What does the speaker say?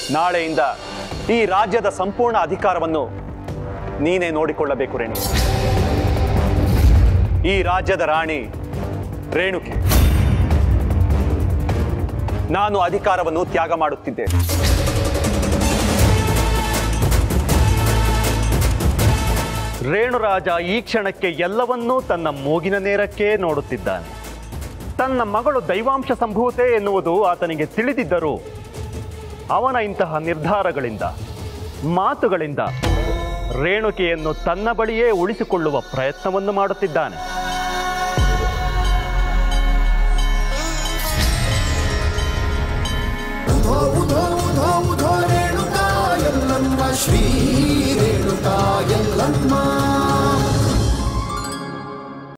ನಾಳೆಯಿಂದ ಈ ರಾಜ್ಯದ ಸಂಪೂರ್ಣ ಅಧಿಕಾರವನ್ನು ನೀನೇ ನೋಡಿಕೊಳ್ಳಬೇಕು ರೇಣು ಈ ರಾಜ್ಯದ ರಾಣಿ ರೇಣುಕೆ ನಾನು ಅಧಿಕಾರವನ್ನು ತ್ಯಾಗ ಮಾಡುತ್ತಿದ್ದೆ ರೇಣುರಾಜ ಈ ಕ್ಷಣಕ್ಕೆ ಎಲ್ಲವನ್ನೂ ತನ್ನ ಮೂಗಿನ ನೇರಕ್ಕೆ ನೋಡುತ್ತಿದ್ದಾನೆ ತನ್ನ ಮಗಳು ದೈವಾಂಶ ಸಂಭೂತೆ ಎನ್ನುವುದು ಆತನಿಗೆ ತಿಳಿದಿದ್ದರೂ ಅವನ ಇಂತಹ ನಿರ್ಧಾರಗಳಿಂದ ಮಾತುಗಳಿಂದ ರೇಣುಕೆಯನ್ನು ತನ್ನ ಬಳಿಯೇ ಉಳಿಸಿಕೊಳ್ಳುವ ಪ್ರಯತ್ನವನ್ನು ಮಾಡುತ್ತಿದ್ದಾನೆ ಉಧೋ ಉಧೋ ಉಧೋ ಉಧೋ ರೇಣುಕಾ ಎಲ್ಲಮ್ಮ ಶ್ರೀ ರೇಣುಕಾ ಎಲ್ಲಮ್ಮ